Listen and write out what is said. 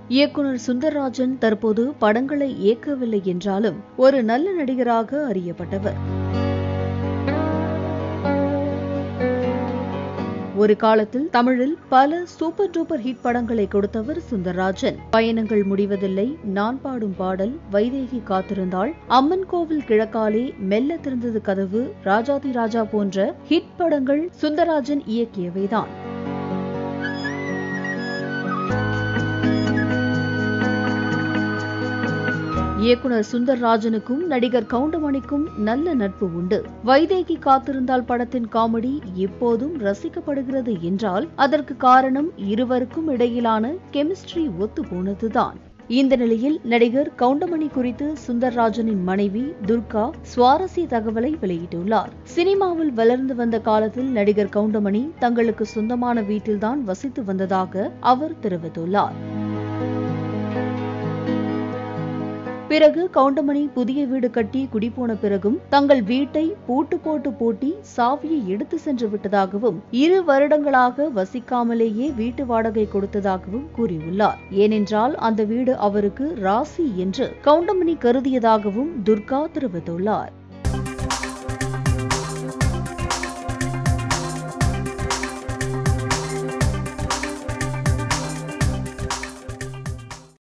இயக்குனர் சுந்தர்ராஜன் தற்போது படங்களை இயக்கவில்லை என்றாலும் ஒரு நல்ல நடிகராக அறியப்பட்டவர் ஒரு காலத்தில் தமிழில் பல சூப்பர் டூப்பர் ஹிட் படங்களை கொடுத்தவர் சுந்தர்ராஜன் பயணங்கள் முடிவதில்லை நான் பாடும் பாடல் வைதேகி காத்திருந்தாள் அம்மன் கோவில் கிழக்காலே மெல்ல திறந்தது கதவு ராஜாதி ராஜா போன்ற ஹிட் படங்கள் சுந்தர்ராஜன் இயக்கியவைதான் இயக்குனர் சுந்தர்ராஜனுக்கும் நடிகர் கவுண்டமணிக்கும் நல்ல நட்பு உண்டு வைதேகி காத்திருந்தால் படத்தின் காமெடி எப்போதும் ரசிக்கப்படுகிறது என்றால் அதற்கு காரணம் இருவருக்கும் இடையிலான கெமிஸ்ட்ரி ஒத்து போனதுதான் இந்த நிலையில் நடிகர் கவுண்டமணி குறித்து சுந்தர்ராஜனின் மனைவி துர்கா சுவாரஸ்ய தகவலை வெளியிட்டுள்ளார் சினிமாவில் வளர்ந்து வந்த காலத்தில் நடிகர் கவுண்டமணி தங்களுக்கு சொந்தமான வீட்டில்தான் வசித்து வந்ததாக அவர் தெரிவித்துள்ளார் பிறகு கவுண்டமணி புதிய வீடு கட்டி குடிபோன பிறகும் தங்கள் வீட்டை பூட்டு போட்டு பூட்டி சாவியை எடுத்து சென்று விட்டதாகவும் இரு வருடங்களாக வசிக்காமலேயே வீட்டு வாடகை கொடுத்ததாகவும் கூறியுள்ளார் ஏனென்றால் அந்த வீடு அவருக்கு ராசி என்று கவுண்டமணி கருதியதாகவும் துர்கா தெரிவித்துள்ளார்